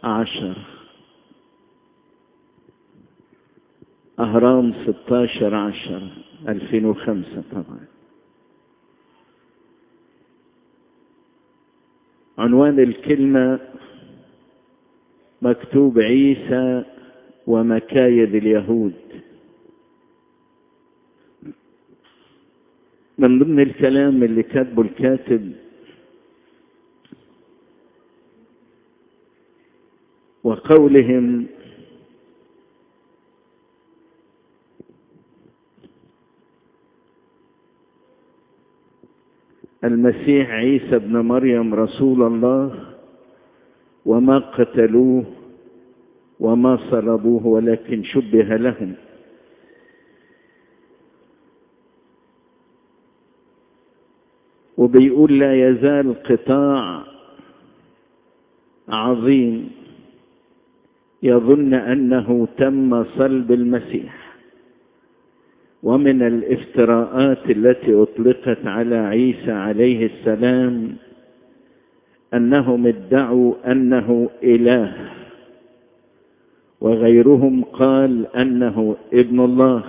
عشر أهرام ستاشر عشر ألفين وخمسة طبعا عنوان الكلمة مكتوب عيسى ومكايد اليهود من ضمن الكلام اللي كاتبه الكاتب وقولهم المسيح عيسى ابن مريم رسول الله وما قتلوه وما صلبوه ولكن شبه لهم وبيقول لا يزال قطاع عظيم يظن انه تم صلب المسيح ومن الافتراءات التي اطلقت على عيسى عليه السلام انهم ادعوا انه اله وغيرهم قال انه ابن الله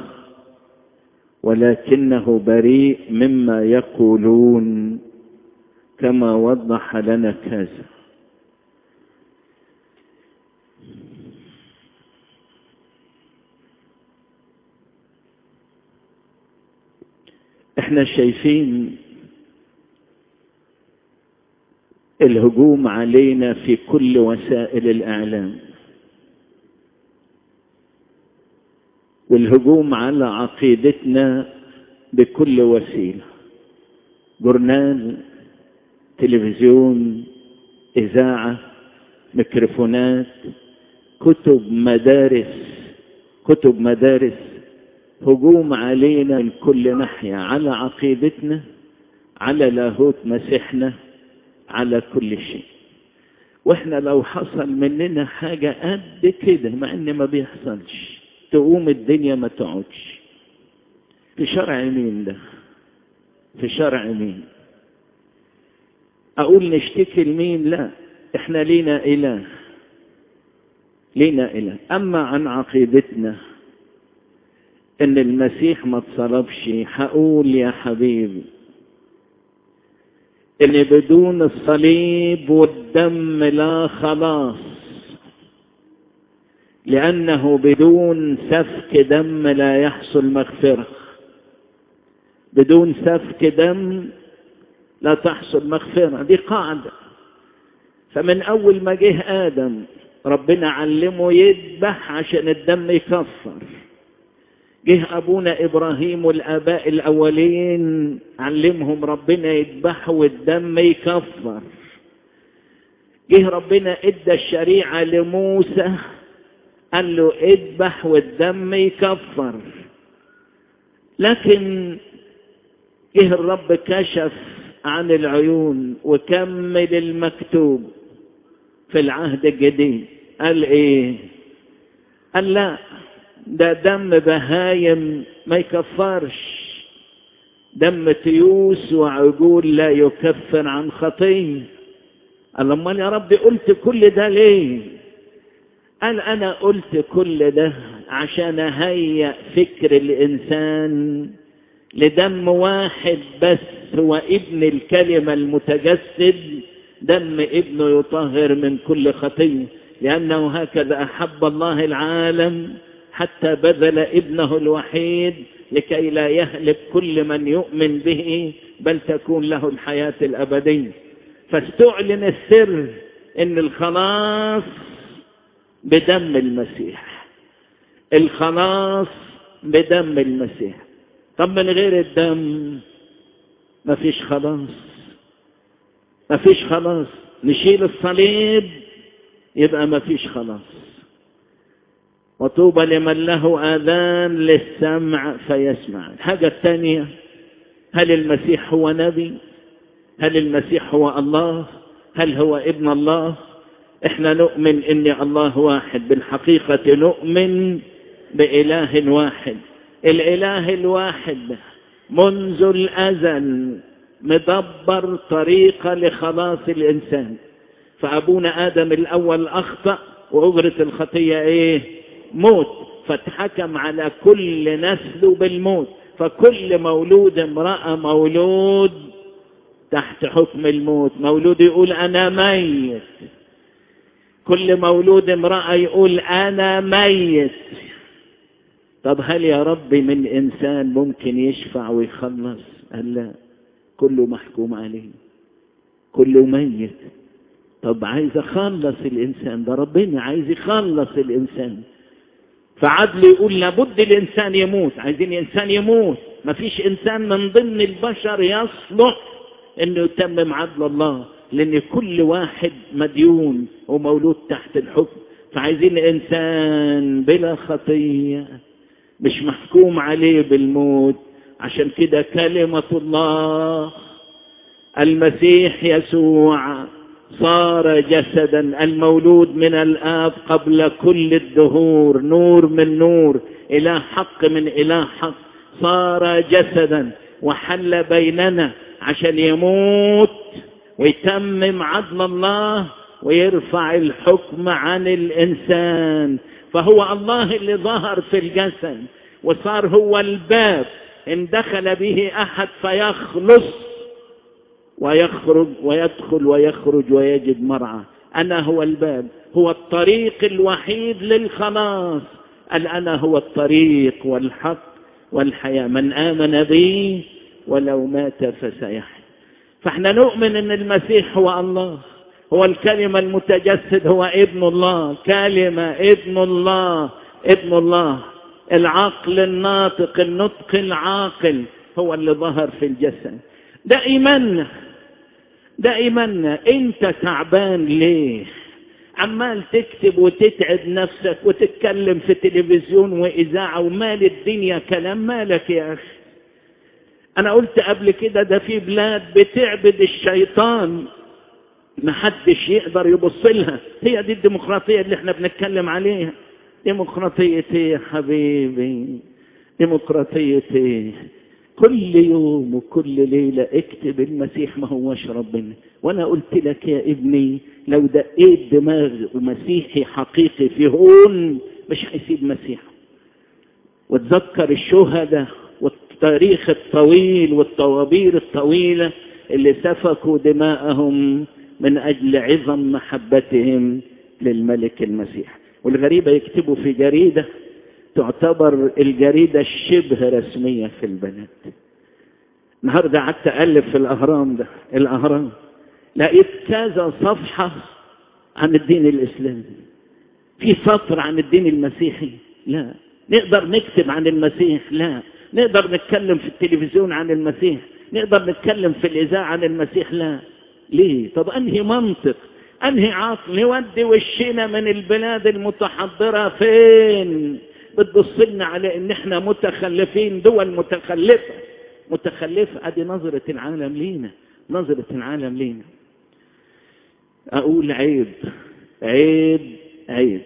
ولكنه بريء مما يقولون كما وضح لنا كذا احنا شايفين الهجوم علينا في كل وسائل الاعلام والهجوم على عقيدتنا بكل وسيله جورنال تلفزيون اذاعه ميكروفونات كتب مدارس كتب مدارس هجوم علينا من كل ناحيه على عقيدتنا على لاهوت مسيحنا على كل شيء واحنا لو حصل مننا حاجه قد كده مع ان ما بيحصلش تقوم الدنيا ما تقعدش في شرع مين ده في شرع مين اقول نشتكي لمين لا احنا لينا اله لينا اله اما عن عقيدتنا ان المسيح ما اتصلبش هقول يا حبيبي ان بدون الصليب والدم لا خلاص لأنه بدون سفك دم لا يحصل مغفرة بدون سفك دم لا تحصل مغفرة دي قاعدة فمن أول ما جه آدم ربنا علمه يذبح عشان الدم يكفر جه أبونا إبراهيم والآباء الأولين علمهم ربنا يذبحوا والدم يكفر جه ربنا ادى الشريعة لموسى قال له اذبح والدم يكفر لكن جه الرب كشف عن العيون وكمل المكتوب في العهد الجديد قال ايه قال لا ده دم بهايم ما يكفرش دم تيوس وعجول لا يكفر عن خطيه قال امال يا رب قلت كل ده ليه قال انا قلت كل ده عشان اهيئ فكر الانسان لدم واحد بس هو ابن الكلمه المتجسد دم ابنه يطهر من كل خطيه لانه هكذا احب الله العالم حتى بذل ابنه الوحيد لكي لا يهلك كل من يؤمن به بل تكون له الحياه الابديه فاستعلن السر ان الخلاص بدم المسيح الخلاص بدم المسيح طب من غير الدم مفيش خلاص مفيش خلاص نشيل الصليب يبقى مفيش خلاص وطوبى لمن له آذان للسمع فيسمع الحاجة الثانية هل المسيح هو نبي هل المسيح هو الله هل هو ابن الله احنا نؤمن ان الله واحد بالحقيقة نؤمن بإله واحد الإله الواحد منذ الأزل مدبر طريقة لخلاص الإنسان فأبونا آدم الأول أخطأ وأجرة الخطية إيه موت فاتحكم على كل نسله بالموت فكل مولود امرأة مولود تحت حكم الموت مولود يقول أنا ميت كل مولود امرأة يقول أنا ميت طب هل يا رب من إنسان ممكن يشفع ويخلص قال لا كله محكوم عليه كله ميت طب عايز أخلص الإنسان ده ربنا عايز يخلص الإنسان فعدل يقول لابد الإنسان يموت عايزين إنسان يموت مفيش إنسان من ضمن البشر يصلح إنه يتمم عدل الله لأن كل واحد مديون ومولود تحت الحكم فعايزين إنسان بلا خطية مش محكوم عليه بالموت عشان كده كلمة الله المسيح يسوع صار جسدا المولود من الآب قبل كل الدهور نور من نور إله حق من إله حق صار جسدا وحل بيننا عشان يموت ويتمم عدل الله ويرفع الحكم عن الإنسان فهو الله اللي ظهر في الجسد وصار هو الباب إن دخل به أحد فيخلص ويخرج ويدخل ويخرج ويجد مرعى أنا هو الباب هو الطريق الوحيد للخلاص قال أنا هو الطريق والحق والحياة من آمن بي ولو مات فسيحيا فاحنا نؤمن ان المسيح هو الله هو الكلمة المتجسد هو ابن الله كلمة ابن الله ابن الله العقل الناطق النطق العاقل هو اللي ظهر في الجسد ده ايماننا ده ايماننا انت تعبان ليه عمال تكتب وتتعب نفسك وتتكلم في تلفزيون واذاعه ومال الدنيا كلام مالك يا اخي انا قلت قبل كده ده في بلاد بتعبد الشيطان محدش يقدر يبص لها هي دي الديمقراطيه اللي احنا بنتكلم عليها ديمقراطيه ايه يا حبيبي ديمقراطيه ايه كل يوم وكل ليلة اكتب المسيح ما هوش ربنا وانا قلت لك يا ابني لو دقيت دماغ مسيحي حقيقي في هون مش هيسيب مسيحه وتذكر الشهداء والتاريخ الطويل والطوابير الطويلة اللي سفكوا دماءهم من أجل عظم محبتهم للملك المسيح والغريبة يكتبوا في جريدة تعتبر الجريدة الشبه رسمية في البلد النهاردة قعدت ألف في الأهرام ده الأهرام لقيت كذا صفحة عن الدين الإسلامي في سطر عن الدين المسيحي لا نقدر نكتب عن المسيح لا نقدر نتكلم في التلفزيون عن المسيح نقدر نتكلم في الإذاعة عن المسيح لا ليه طب أنهي منطق أنهي عقل نودي وشنا من البلاد المتحضرة فين بتبص لنا على ان احنا متخلفين دول متخلفة متخلفة ادي نظرة العالم لينا نظرة العالم لينا اقول عيب عيب عيب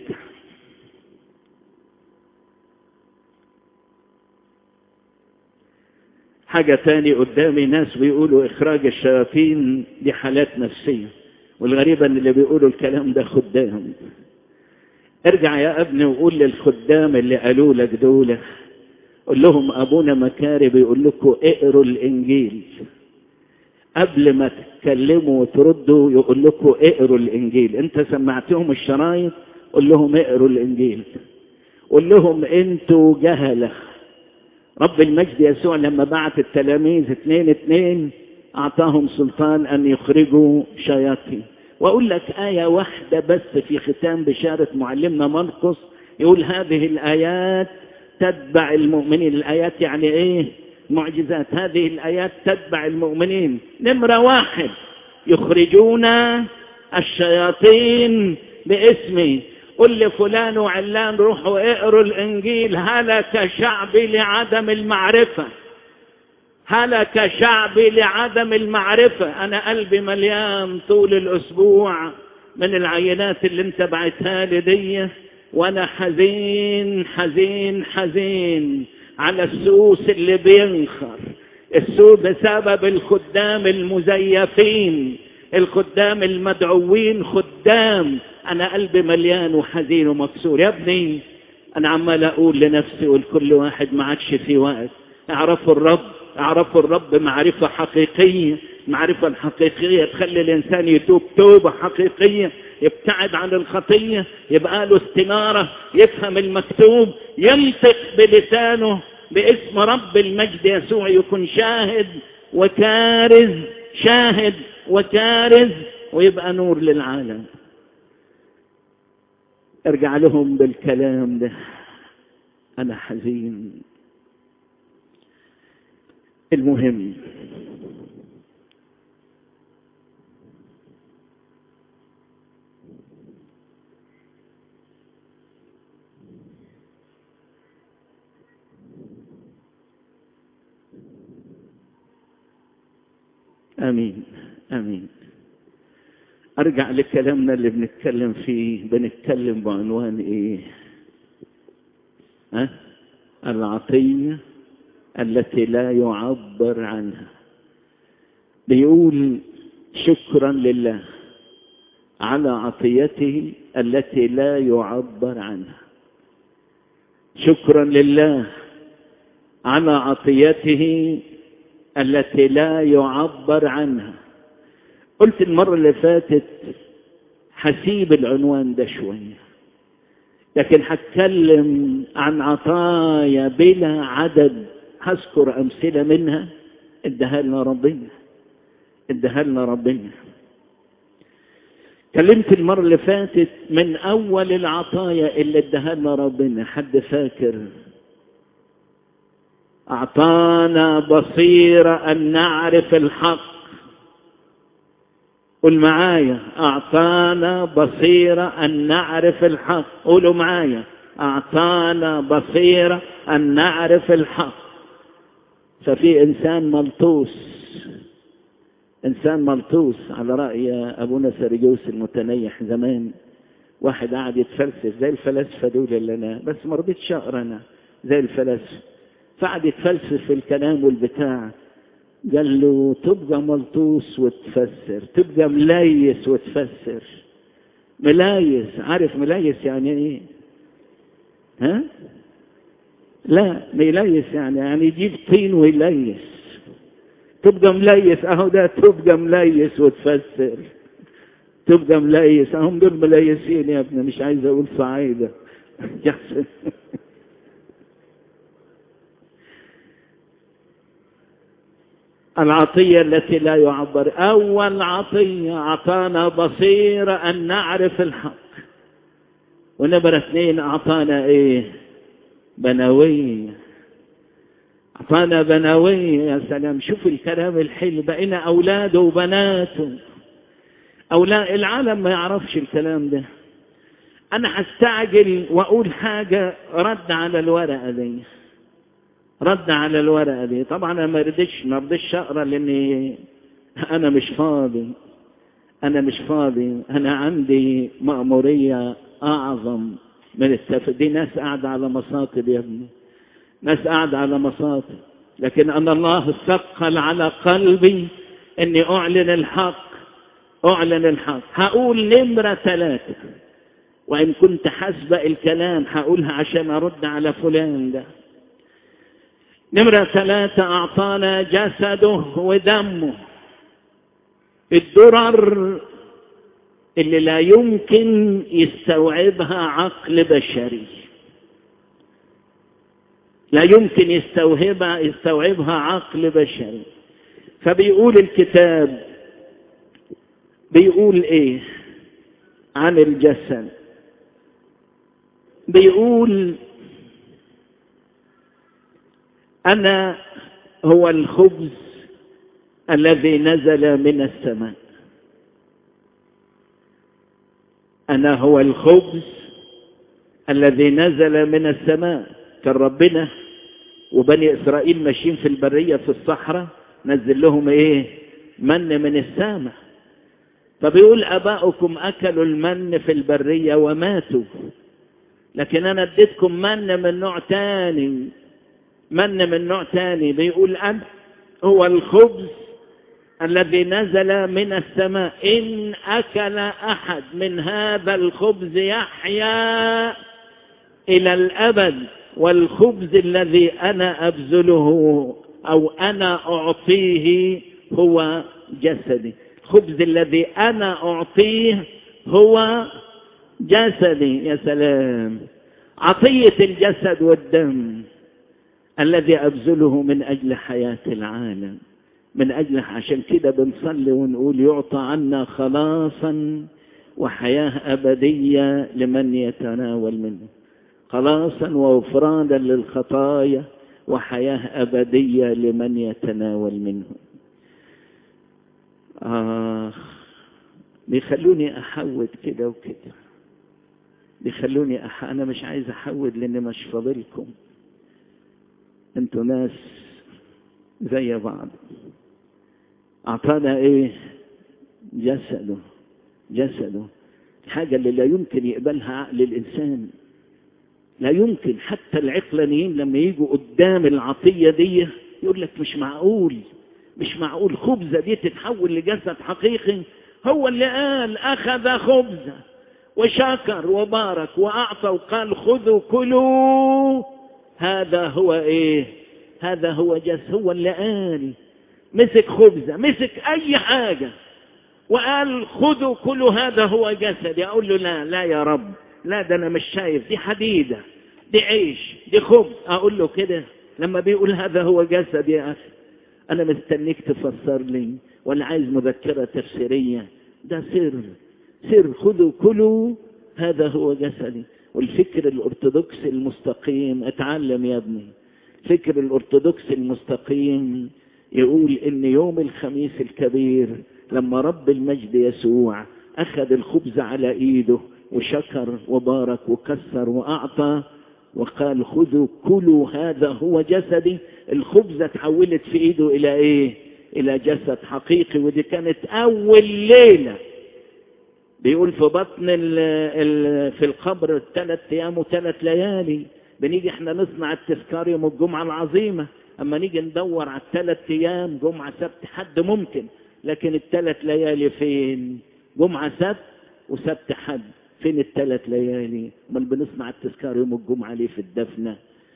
حاجة تاني قدامي ناس بيقولوا إخراج الشياطين دي حالات نفسية والغريبة أن اللي بيقولوا الكلام ده خدام ارجع يا ابني وقول للخدام اللي قالوا لك دول قول لهم أبونا مكاري بيقول لكم اقروا الإنجيل قبل ما تتكلموا وتردوا يقول لكم اقروا الإنجيل أنت سمعتهم الشرايط قول لهم اقروا الإنجيل قول لهم انتوا جهله رب المجد يسوع لما بعت التلاميذ اثنين اثنين أعطاهم سلطان أن يخرجوا شياطين وأقول لك آية واحدة بس في ختام بشارة معلمنا مرقس يقول هذه الآيات تتبع المؤمنين الآيات يعني إيه معجزات هذه الآيات تتبع المؤمنين نمرة واحد يخرجون الشياطين باسمي قل لفلان وعلان روحوا اقروا الانجيل هلك شعبي لعدم المعرفة هلك شعبي لعدم المعرفة انا قلبي مليان طول الاسبوع من العينات اللي انت بعتها لي دي وانا حزين حزين حزين على السوس اللي بينخر السوس بسبب الخدام المزيفين الخدام المدعوين خدام انا قلبي مليان وحزين ومكسور يا ابني انا عمال اقول لنفسي ولكل واحد ما عادش في وقت اعرفوا الرب اعرفوا الرب معرفة حقيقية المعرفة الحقيقية تخلي الانسان يتوب توبة حقيقية يبتعد عن الخطية يبقى له استنارة يفهم المكتوب ينطق بلسانه باسم رب المجد يسوع يكون شاهد وكارز شاهد وكارز ويبقى نور للعالم ارجع لهم بالكلام ده انا حزين المهم امين امين ارجع لكلامنا اللي بنتكلم فيه بنتكلم بعنوان ايه ها العطيه التي لا يعبر عنها بيقول شكرا لله على عطيته التي لا يعبر عنها شكرا لله على عطيته التي لا يعبر عنها قلت المرة اللي فاتت حسيب العنوان ده شوية لكن هتكلم عن عطايا بلا عدد هذكر أمثلة منها ادها لنا ربنا ادها لنا ربنا كلمت المرة اللي فاتت من أول العطايا اللي ادها لنا ربنا حد فاكر أعطانا بصيرة أن نعرف الحق قل معايا أعطانا بصيرة أن نعرف الحق قولوا معايا أعطانا بصيرة أن نعرف الحق ففي إنسان ملطوس إنسان ملطوس على رأي أبونا سرجوس المتنيح زمان واحد قاعد يتفلسف زي الفلاسفة دول اللي أنا بس ما رضيتش أقرأ أنا زي الفلاسفة فقعد يتفلسف في الكلام والبتاع قال له تبقى ملطوس وتفسر تبقى مليس وتفسر ملايس عارف ملايس يعني ايه ها لا مليس يعني يعني يجيب طين ويليس تبقى مليس اهو ده تبقى مليس وتفسر تبقى مليس اهم دول مليسين يا ابني مش عايز اقول صعيده العطية التي لا يعبر أول عطية أعطانا بصيرة أن نعرف الحق ونمرة اثنين أعطانا إيه بنوية أعطانا بنوية يا سلام شوف الكلام الحلو بقينا أولاده وبناته أولاد العالم ما يعرفش الكلام ده أنا هستعجل وأقول حاجة رد على الورقة دي رد على الورقة دي طبعا أنا ما رضيتش ما رضيتش أقرأ لأني أنا مش فاضي أنا مش فاضي أنا عندي مأمورية أعظم من التف... دي ناس قاعدة على مصاطب يا ابني ناس قاعدة على مصاطب لكن أنا الله ثقل على قلبي إني أعلن الحق أعلن الحق هقول نمرة ثلاثة وإن كنت حسب الكلام هقولها عشان أرد على فلان ده نمرة ثلاثة أعطانا جسده ودمه الدرر اللي لا يمكن يستوعبها عقل بشري لا يمكن يستوعبها يستوعبها عقل بشري فبيقول الكتاب بيقول ايه عن الجسد بيقول أنا هو الخبز الذي نزل من السماء أنا هو الخبز الذي نزل من السماء كان ربنا وبني إسرائيل ماشيين في البرية في الصحراء نزل لهم إيه من من السماء فبيقول أباؤكم أكلوا المن في البرية وماتوا لكن أنا اديتكم من من نوع تاني من من نوع تاني بيقول أنا هو الخبز الذي نزل من السماء إن أكل أحد من هذا الخبز يحيا إلى الأبد والخبز الذي أنا أبذله أو أنا أعطيه هو جسدي الخبز الذي أنا أعطيه هو جسدي يا سلام عطية الجسد والدم الذي أبذله من أجل حياة العالم من أجل عشان كده بنصلي ونقول يعطى عنا خلاصا وحياة أبدية لمن يتناول منه خلاصا وغفرانا للخطايا وحياة أبدية لمن يتناول منه آه بيخلوني أحود كده وكده بيخلوني أح... أنا مش عايز أحود لأني مش فاضلكم أنتوا ناس زي بعض أعطانا إيه جسده جسده الحاجة اللي لا يمكن يقبلها عقل الإنسان لا يمكن حتى العقلانيين لما يجوا قدام العطية دي يقول لك مش معقول مش معقول خبزة دي تتحول لجسد حقيقي هو اللي قال أخذ خبزة وشكر وبارك وأعطى وقال خذوا كلوا هذا هو إيه هذا هو جس هو اللي قال مسك خبزة مسك أي حاجة وقال خذوا كلوا هذا هو جسدي أقول له لا لا يا رب لا ده أنا مش شايف دي حديدة دي عيش دي خبز أقول له كده لما بيقول هذا هو جسد يا أخي أنا مستنيك تفسر لي ولا عايز مذكرة تفسيرية ده سر سر خذوا كلوا هذا هو جسدي والفكر الأرثوذكسي المستقيم اتعلم يا ابني فكر الأرثوذكسي المستقيم يقول إن يوم الخميس الكبير لما رب المجد يسوع أخذ الخبز على إيده وشكر وبارك وكسر وأعطى وقال خذوا كلوا هذا هو جسدي الخبزة تحولت في إيده إلى إيه إلى جسد حقيقي ودي كانت أول ليلة بيقول في بطن ال ال في القبر ثلاث أيام وثلاث ليالي بنيجي احنا نصنع التذكار يوم الجمعة العظيمة أما نيجي ندور على الثلاث أيام جمعة سبت حد ممكن لكن الثلاث ليالي فين جمعة سبت وسبت حد فين الثلاث ليالي امال بنصنع التذكار يوم الجمعة ليه في الدفنة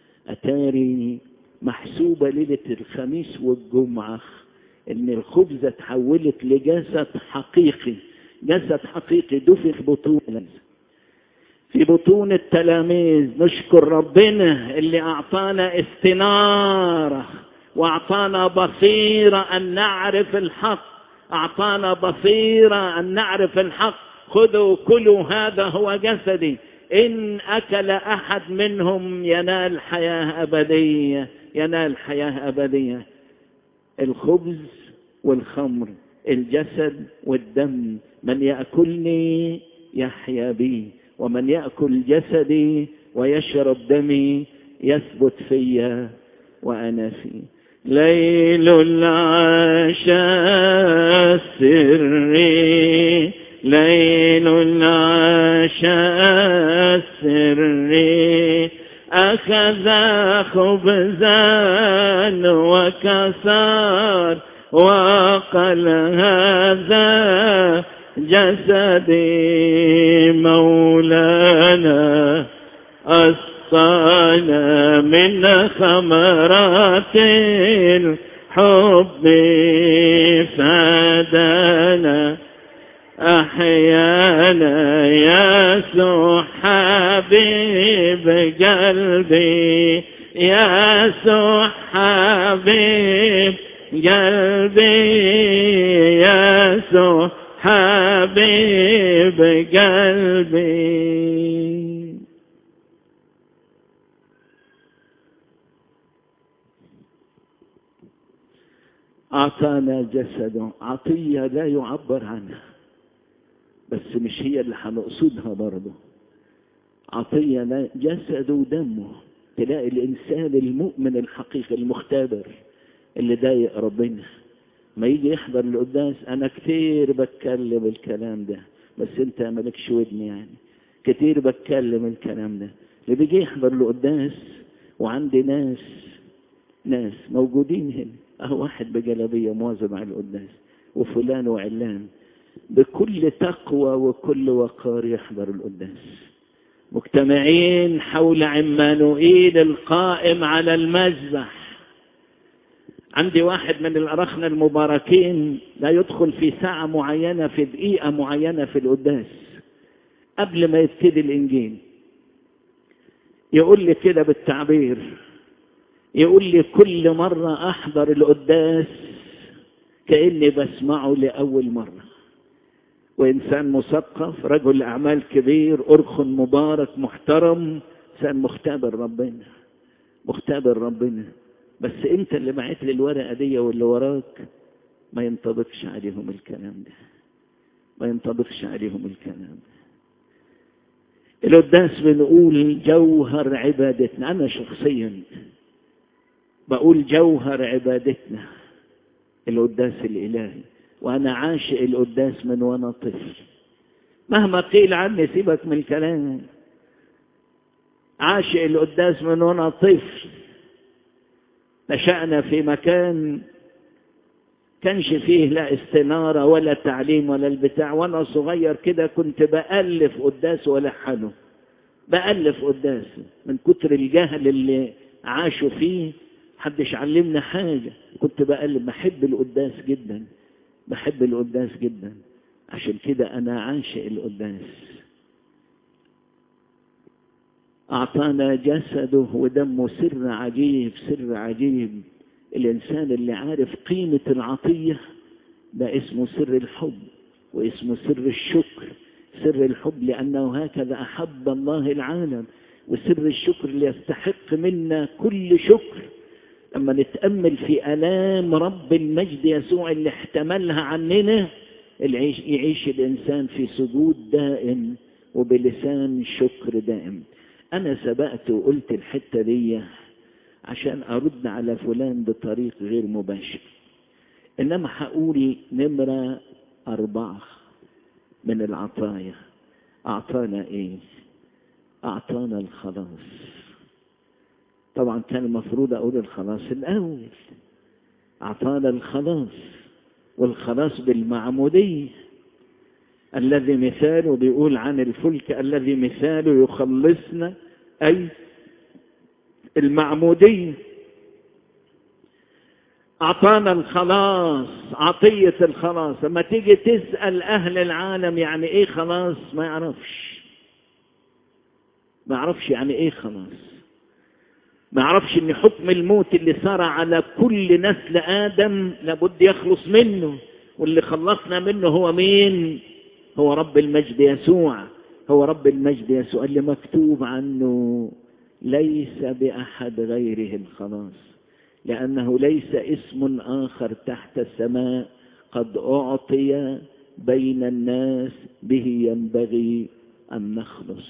أتاري محسوبة ليلة الخميس والجمعة إن الخبزة تحولت لجسد حقيقي جسد حقيقي دفن في بطون في بطون التلاميذ نشكر ربنا اللي أعطانا استنارة وأعطانا بصيرة أن نعرف الحق أعطانا بصيرة أن نعرف الحق خذوا كلوا هذا هو جسدي إن أكل أحد منهم ينال حياة أبدية ينال حياة أبدية الخبز والخمر الجسد والدم من يأكلني يحيا بي ومن يأكل جسدي ويشرب دمي يثبت فيا وأنا فيه ليل العشاء السري ليل العشاء السري أخذ خبزا وكسر وقال هذا جسدي مولانا أسقانا من خمرات الحب فادانا أحيانا يسوع حبيب قلبي يسوع حبيب قلبي يسوع حبيب قلبي أعطانا جسده عطية لا يعبر عنها بس مش هي اللي هنقصدها برضه عطية لا جسده ودمه تلاقي الإنسان المؤمن الحقيقي المختبر اللي ضايق ربنا ما يجي يحضر القداس أنا كتير بتكلم الكلام ده بس أنت مالكش ودن يعني كتير بتكلم الكلام ده اللي بيجي يحضر القداس وعندي ناس ناس موجودين هنا اهو واحد بجلابيه مواظب على القداس وفلان وعلان بكل تقوى وكل وقار يحضر القداس مجتمعين حول عمانوئيل القائم على المذبح عندي واحد من الأرخنة المباركين لا يدخل في ساعة معينة في دقيقة معينة في القداس قبل ما يبتدي الإنجيل يقول لي كده بالتعبير يقول لي كل مرة أحضر القداس كأني بسمعه لأول مرة وإنسان مثقف رجل أعمال كبير أرخ مبارك محترم إنسان مختبر ربنا مختبر ربنا بس أنت اللي بعت لي الورقة دي واللي وراك ما ينطبقش عليهم الكلام ده ما ينطبقش عليهم الكلام ده القداس بنقول جوهر عبادتنا أنا شخصيا بقول جوهر عبادتنا القداس الإلهي وأنا عاشق القداس من وأنا طفل مهما قيل عني سيبك من الكلام عاشق القداس من وأنا طفل نشأنا في مكان كانش فيه لا استنارة ولا تعليم ولا البتاع وأنا صغير كده كنت بألف قداس ولحنه بألف قداس من كتر الجهل اللي عاشوا فيه محدش علمنا حاجة كنت بألف بحب القداس جدا بحب القداس جدا عشان كده أنا عاشق القداس أعطانا جسده ودمه سر عجيب سر عجيب الإنسان اللي عارف قيمة العطية ده اسمه سر الحب واسمه سر الشكر سر الحب لأنه هكذا أحب الله العالم وسر الشكر اللي يستحق منا كل شكر لما نتأمل في ألام رب المجد يسوع اللي احتملها عننا العيش يعيش الإنسان في سجود دائم وبلسان شكر دائم أنا سبقت وقلت الحتة دي عشان أرد على فلان بطريق غير مباشر إنما هقول نمرة أربعة من العطايا أعطانا إيه أعطانا الخلاص طبعا كان المفروض أقول الخلاص الأول أعطانا الخلاص والخلاص بالمعمودية الذي مثاله بيقول عن الفلك الذي مثاله يخلصنا أي المعمودية أعطانا الخلاص عطية الخلاص لما تيجي تسأل أهل العالم يعني إيه خلاص ما يعرفش ما يعرفش يعني إيه خلاص ما يعرفش ان حكم الموت اللي صار على كل نسل ادم لابد يخلص منه واللي خلصنا منه هو مين هو رب المجد يسوع هو رب المجد يسوع اللي مكتوب عنه ليس باحد غيره الخلاص لانه ليس اسم اخر تحت السماء قد اعطي بين الناس به ينبغي ان نخلص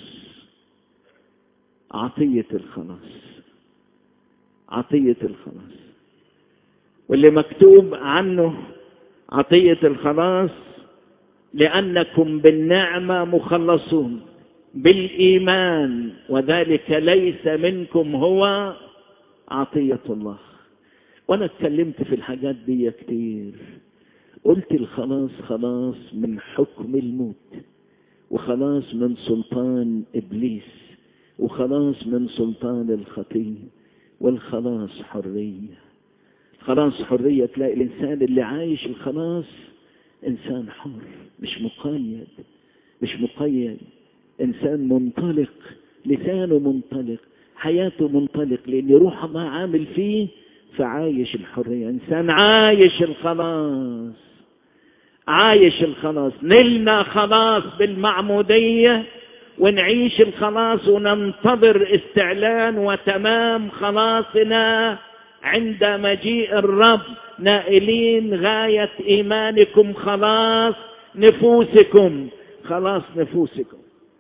عطيه الخلاص عطية الخلاص واللي مكتوب عنه عطية الخلاص لأنكم بالنعمة مخلصون بالإيمان وذلك ليس منكم هو عطية الله وأنا اتكلمت في الحاجات دي كتير قلت الخلاص خلاص من حكم الموت وخلاص من سلطان إبليس وخلاص من سلطان الخطيه والخلاص حرية خلاص حرية تلاقي الإنسان اللي عايش الخلاص إنسان حر مش مقيد مش مقيد إنسان منطلق لسانه منطلق حياته منطلق لأن روح الله عامل فيه فعايش الحرية إنسان عايش الخلاص عايش الخلاص نلنا خلاص بالمعمودية ونعيش الخلاص وننتظر استعلان وتمام خلاصنا عند مجيء الرب نائلين غاية إيمانكم خلاص نفوسكم خلاص نفوسكم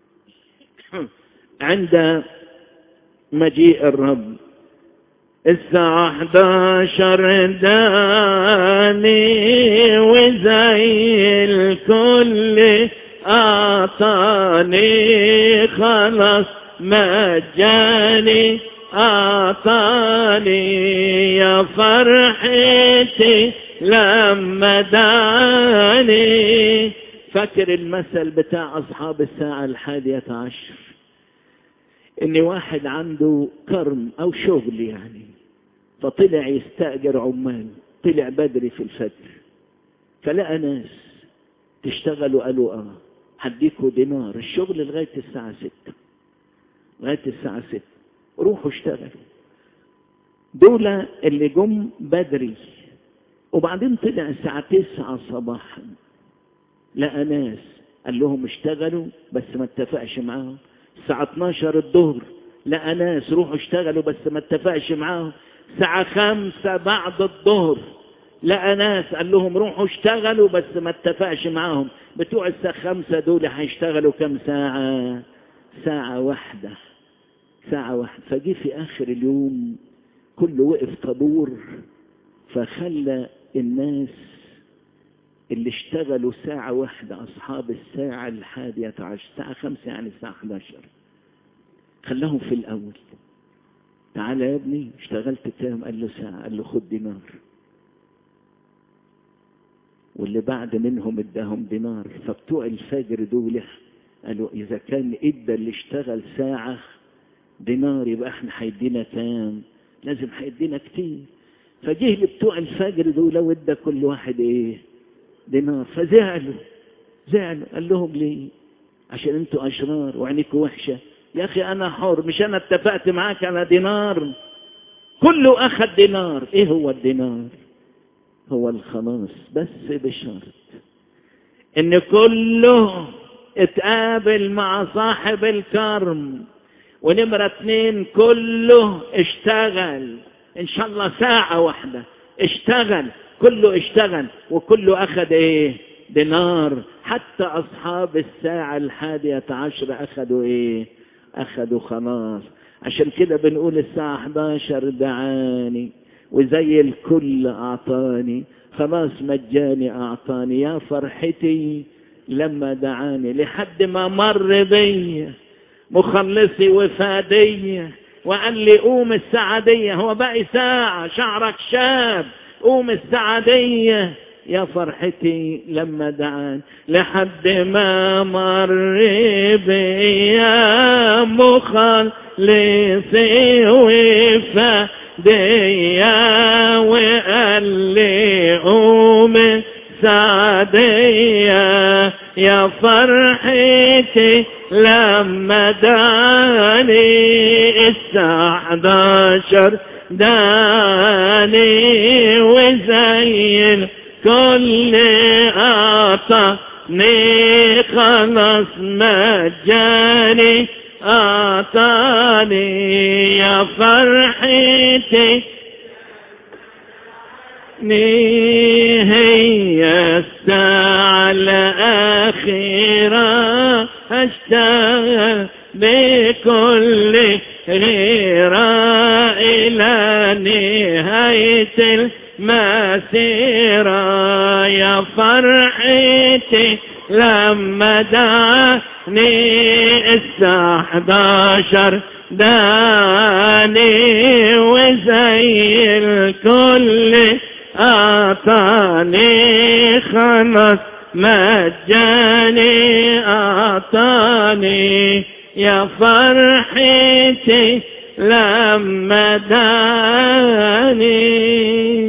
عند مجيء الرب الساعة 11 داني وزي الكل أعطاني خلاص مجاني أعطاني يا فرحتي لما دعاني فاكر المثل بتاع أصحاب الساعة الحادية عشر إن واحد عنده كرم أو شغل يعني فطلع يستأجر عمال طلع بدري في الفجر فلقى ناس تشتغلوا قالوا اه هديكوا دينار الشغل لغاية الساعة ستة لغاية الساعة ستة روحوا اشتغلوا دول اللي جم بدري وبعدين طلع الساعة تسعة صباحا لقى ناس قال لهم اشتغلوا بس ما اتفقش معاهم الساعة 12 الظهر لقى ناس روحوا اشتغلوا بس ما اتفقش معاهم الساعة خمسة بعد الظهر لقى ناس قال لهم روحوا اشتغلوا بس ما اتفقش معاهم بتوع الساعة خمسة دول هيشتغلوا كم ساعة ساعة واحدة ساعة واحدة فجي في آخر اليوم كله وقف طابور فخلى الناس اللي اشتغلوا ساعة واحدة أصحاب الساعة الحادية عشر ساعة خمسة يعني الساعة 11 خلاهم في الأول تعالى يا ابني اشتغلت كام قال له ساعة قال له خد دينار واللي بعد منهم اداهم دينار فبتوع الفجر دول قالوا إذا كان إدى اللي اشتغل ساعة دينار يبقى احنا هيدينا كام لازم هيدينا كتير فجه لبتوع الفجر دول وادى كل واحد ايه دينار فزعلوا زعلوا قال لهم ليه عشان انتوا اشرار وعينيكوا وحشه يا اخي انا حر مش انا اتفقت معاك على دينار كله اخذ دينار ايه هو الدينار هو الخلاص بس بشرط ان كله اتقابل مع صاحب الكرم ونمرة اتنين كله اشتغل ان شاء الله ساعة واحدة اشتغل كله اشتغل وكله اخذ ايه دينار حتى اصحاب الساعة الحادية عشر اخذوا ايه اخذوا خلاص عشان كده بنقول الساعة 11 دعاني وزي الكل اعطاني خلاص مجاني اعطاني يا فرحتي لما دعاني لحد ما مر بي مخلصي وفادية وقال لي قوم السعدية هو باقي ساعة شعرك شاب قوم السعدية يا فرحتي لما دعان لحد ما مر بيا مخلصي وفادية وقال لي قوم سعدية يا فرحتي لما داني الساعة 11 داني وزي الكل أعطاني خلص مجاني أعطاني يا فرحتي هي الساعة الأخيرة أشتغل بكل غيرة إلى نهاية المسيرة يا فرحتي لما دعني الساعة 11 داني وزي الكل أعطاني خلص مجاني أعطاني يا فرحتي لما داني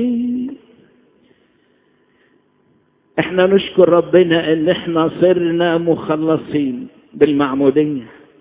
احنا نشكر ربنا ان احنا صرنا مخلصين بالمعمودية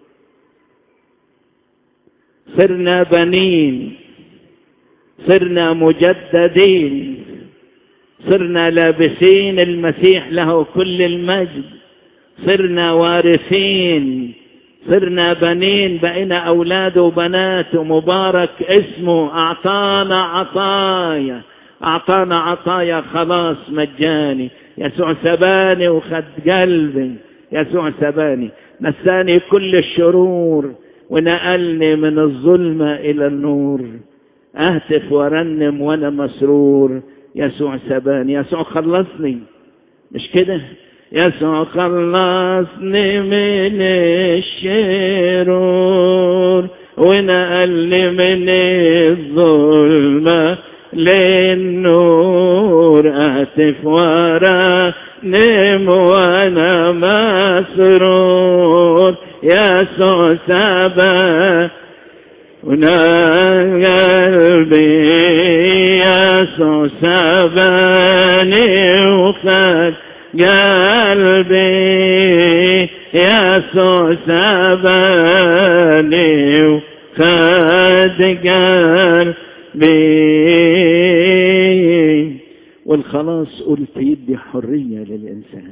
صرنا بنين صرنا مجددين صرنا لابسين المسيح له كل المجد صرنا وارثين صرنا بنين بقينا أولاد وبنات ومبارك اسمه أعطانا عطايا أعطانا عطايا خلاص مجاني يسوع سباني وخد قلبي يسوع سباني نساني كل الشرور ونقلني من الظلمة إلى النور أهتف ورنم وأنا مسرور يسوع سباني يسوع خلصني مش كده يسوع خلصني من الشرور ونقلني من الظلمة للنور هتف ورنم وانا مسرور يسوع سبا قلبي يسوع سباني وخد قلبي يسوع سباني وخد قلبي والخلاص قلت يدي حرية للإنسان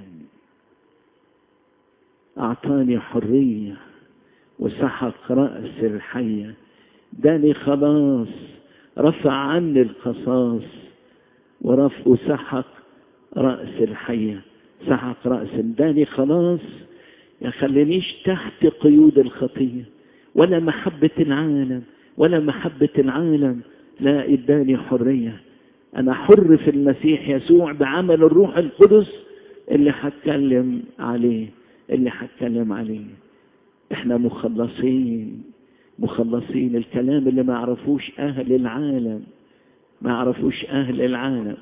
أعطاني حرية وسحق رأس الحية داني خلاص رفع عني القصاص ورف وسحق رأس الحية سحق رأس داني خلاص يا خلينيش تحت قيود الخطية ولا محبة العالم ولا محبة العالم لا اداني حرية انا حر في المسيح يسوع بعمل الروح القدس اللي هتكلم عليه اللي هتكلم عليه احنا مخلصين مخلصين الكلام اللي ما يعرفوش اهل العالم ما يعرفوش اهل العالم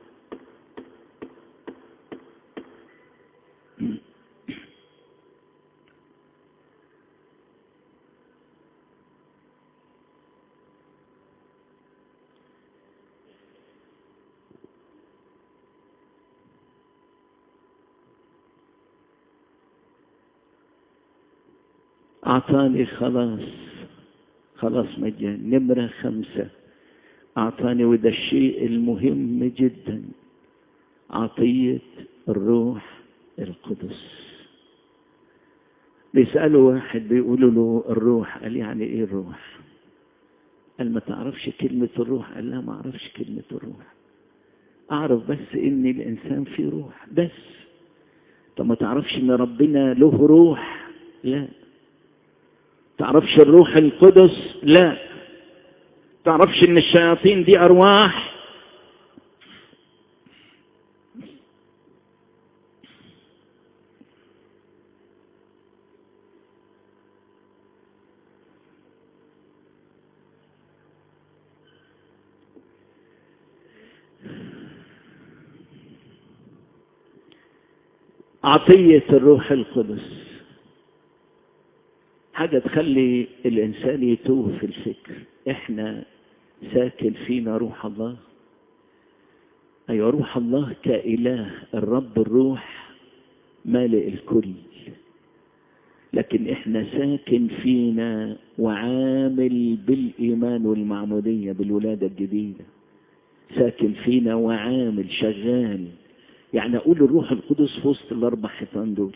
أعطاني خلاص خلاص مجان نمرة خمسة أعطاني وده الشيء المهم جدا عطية الروح القدس بيسألوا واحد بيقولوا له الروح قال يعني ايه الروح قال ما تعرفش كلمة الروح قال لا ما اعرفش كلمة الروح اعرف بس ان الانسان فيه روح بس طب ما تعرفش ان ربنا له روح لا تعرفش الروح القدس لا تعرفش ان الشياطين دي ارواح عطية الروح القدس حاجة تخلي الإنسان يتوه في الفكر إحنا ساكن فينا روح الله أيوة روح الله كإله الرب الروح مالئ الكل لكن إحنا ساكن فينا وعامل بالإيمان والمعمودية بالولادة الجديدة ساكن فينا وعامل شغال يعني أقول الروح القدس في وسط الأربع حيطان دول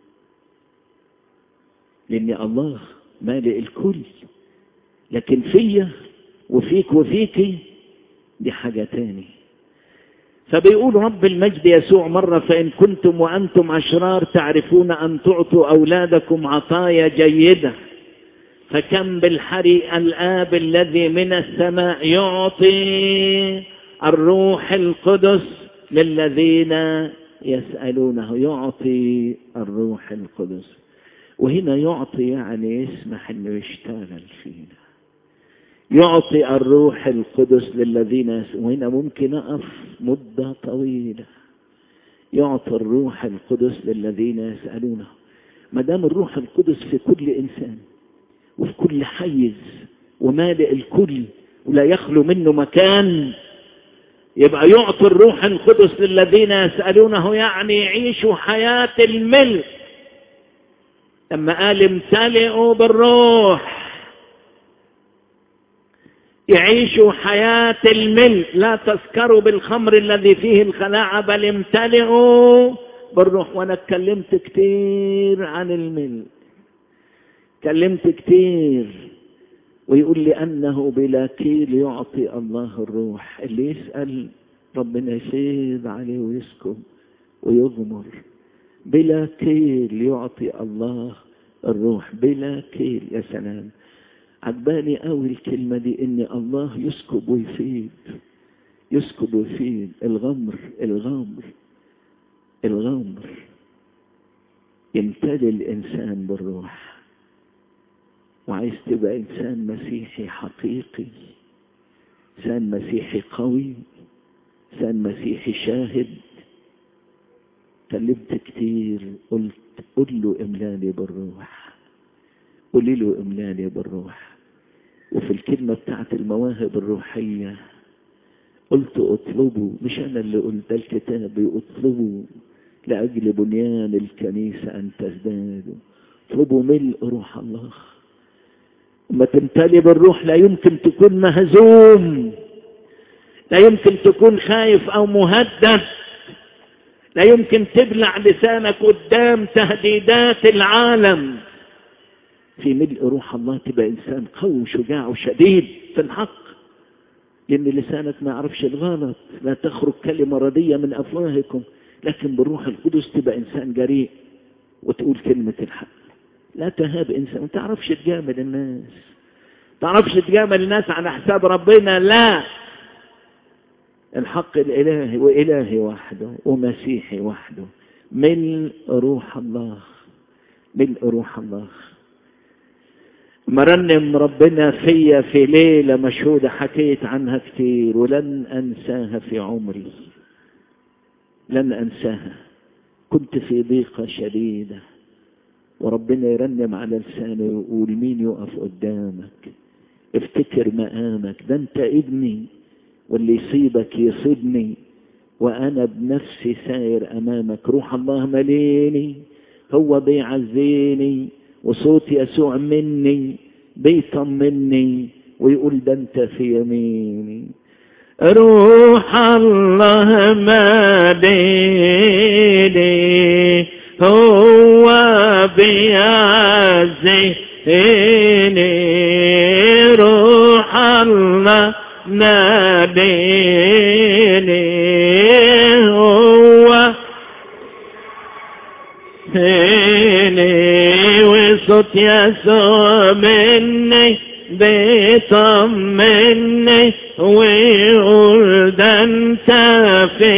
لأن الله مالئ الكل لكن فيا وفيك وفيكي دي حاجة تاني فبيقول رب المجد يسوع مرة فإن كنتم وأنتم أشرار تعرفون أن تعطوا أولادكم عطايا جيدة فكم بالحري الآب الذي من السماء يعطي الروح القدس للذين يسألونه يعطي الروح القدس وهنا يعطي يعني يسمح انه يشتغل فينا يعطي الروح القدس للذين يس... وهنا ممكن اقف مده طويله يعطي الروح القدس للذين يسالونه ما دام الروح القدس في كل انسان وفي كل حيز ومالئ الكل ولا يخلو منه مكان يبقى يعطي الروح القدس للذين يسالونه يعني يعيشوا حياه الملك لما قال امتلئوا بالروح يعيشوا حياة الملك لا تسكروا بالخمر الذي فيه الخلاعة بل امتلئوا بالروح وانا اتكلمت كتير عن الملك اتكلمت كتير ويقول لي انه بلا كيل يعطي الله الروح اللي يسأل ربنا يفيض عليه ويسكب ويغمر بلا كيل يعطي الله الروح بلا كيل يا سلام عجباني قوي الكلمة دي ان الله يسكب ويفيد يسكب ويفيد الغمر الغمر الغمر يمتلي الانسان بالروح وعايز تبقى انسان مسيحي حقيقي انسان مسيحي قوي إنسان مسيحي شاهد كلمت كتير قلت قل له املاني بالروح قولي له املاني بالروح وفي الكلمة بتاعت المواهب الروحية قلت اطلبوا مش انا اللي قلت الكتاب اطلبوا لأجل بنيان الكنيسة أن تزدادوا اطلبوا ملء روح الله لما تمتلي بالروح لا يمكن تكون مهزوم لا يمكن تكون خايف أو مهدد لا يمكن تبلع لسانك قدام تهديدات العالم في ملء روح الله تبقى إنسان قوي وشجاع وشديد في الحق لأن لسانك ما يعرفش الغلط لا تخرج كلمة ردية من أفواهكم لكن بالروح القدس تبقى إنسان جريء وتقول كلمة الحق لا تهاب إنسان ما تعرفش تجامل الناس تعرفش تجامل الناس على حساب ربنا لا الحق الإلهي وإلهي وحده ومسيحي وحده ملء روح الله ملء روح الله مرنم ربنا فيا في ليلة مشهودة حكيت عنها كتير ولن أنساها في عمري لن أنساها كنت في ضيقة شديدة وربنا يرنم على لسانه ويقول مين يقف قدامك افتكر مقامك ده انت ابني واللي يصيبك يصيبني وانا بنفسي ساير امامك روح الله مليني هو بيعزيني وصوت يسوع مني بيطمني ويقول ده انت في يميني روح الله ماليني هو بيعزيني روح الله ناديني هو هيني وصوت يسوع مني بيطمني ويقول ده انت في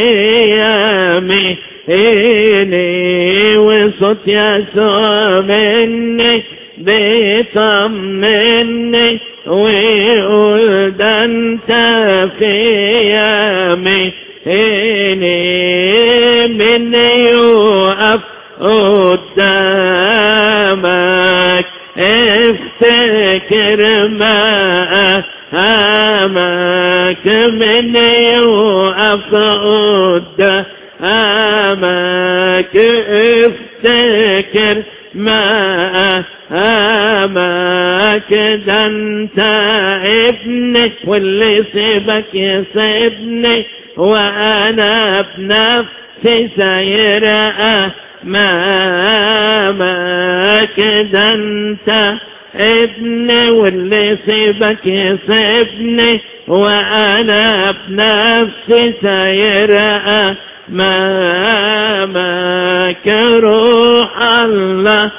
يميني وصوت يسوع مني بيطمني ويقول ده انت في يميني من يقف قدامك افتكر ما أمامك من يقف قدامك افتكر ما أمامك ده انت ابنك واللي سيبك يسيبني وانا بنفسي ساير امامك ده انت ابني واللي سيبك يسيبني وانا بنفسي ساير امامك روح الله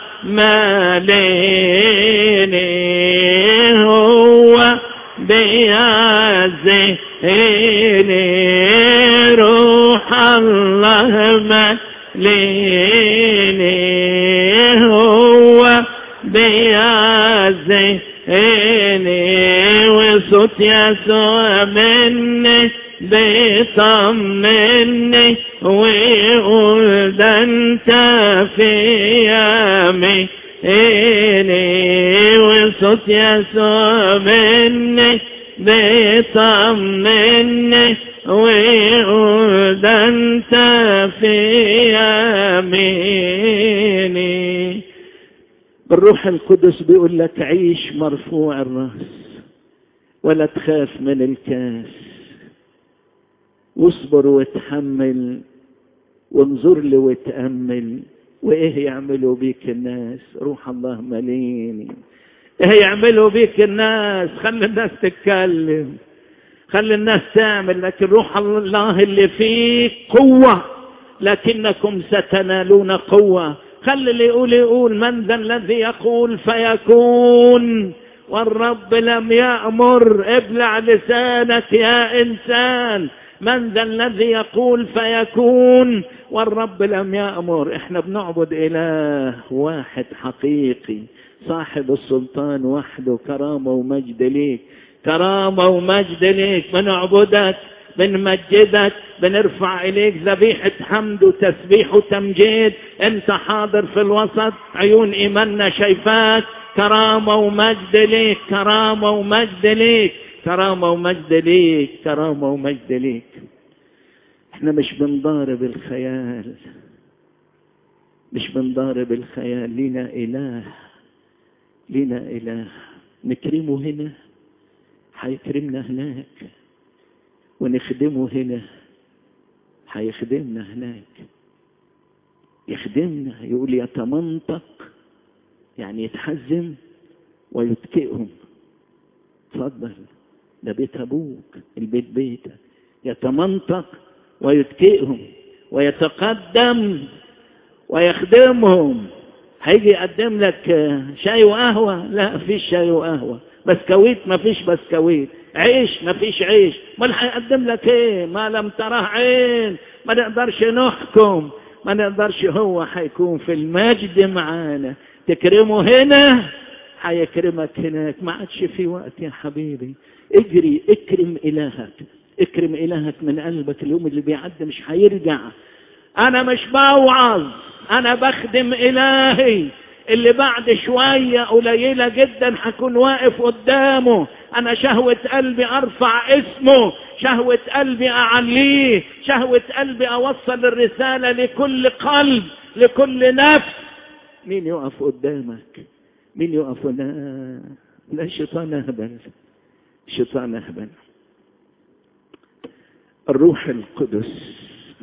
ماليني هو بيعزيني روح الله ماليني هو بيعزيني وصوت يسوع مني بيطمني ويقول ده انت في يميني وصوت يسوع مني بيطمني ويقول ده انت في يميني الروح القدس بيقول لك عيش مرفوع الراس ولا تخاف من الكاس واصبر وتحمل وانظر لي وتأمل وايه يعملوا بيك الناس روح الله مليني ايه يعملوا بيك الناس خلي الناس تتكلم خلي الناس تعمل لكن روح الله اللي فيك قوة لكنكم ستنالون قوة خلي اللي يقول يقول من ذا الذي يقول فيكون والرب لم يأمر ابلع لسانك يا إنسان من ذا الذي يقول فيكون والرب لم يأمر احنا بنعبد إله واحد حقيقي صاحب السلطان وحده كرامة ومجد ليك كرامة ومجد ليك بنعبدك بنمجدك بنرفع إليك ذبيحة حمد وتسبيح وتمجيد أنت حاضر في الوسط عيون إيماننا شايفاك كرامة ومجد ليك كرامة ومجد ليك كرامة ومجد ليك كرامة ومجد ليك احنا مش بنضارب الخيال مش بنضارب الخيال لنا إله لنا إله نكرمه هنا هيكرمنا هناك ونخدمه هنا هيخدمنا هناك يخدمنا يقول يتمنطق يعني يتحزم ويتكئهم اتفضل ده بيت ابوك البيت بيتك يتمنطق ويتكئهم ويتقدم ويخدمهم هيجي يقدم لك شاي وقهوة لا فيش شاي وقهوة بسكويت ما فيش بسكويت عيش ما فيش عيش ما هيقدم لك ايه ما لم تراه عين ما نقدرش نحكم ما نقدرش هو هيكون في المجد معانا تكرمه هنا هيكرمك هناك ما عادش في وقت يا حبيبي اجري اكرم الهك اكرم الهك من قلبك اليوم اللي بيعدي مش هيرجع انا مش بوعظ انا بخدم الهي اللي بعد شوية قليلة جدا هكون واقف قدامه انا شهوة قلبي ارفع اسمه شهوة قلبي اعليه شهوة قلبي اوصل الرسالة لكل قلب لكل نفس مين يقف قدامك مين يقف لا لا شيطان اهبل شيطان اهبل الروح القدس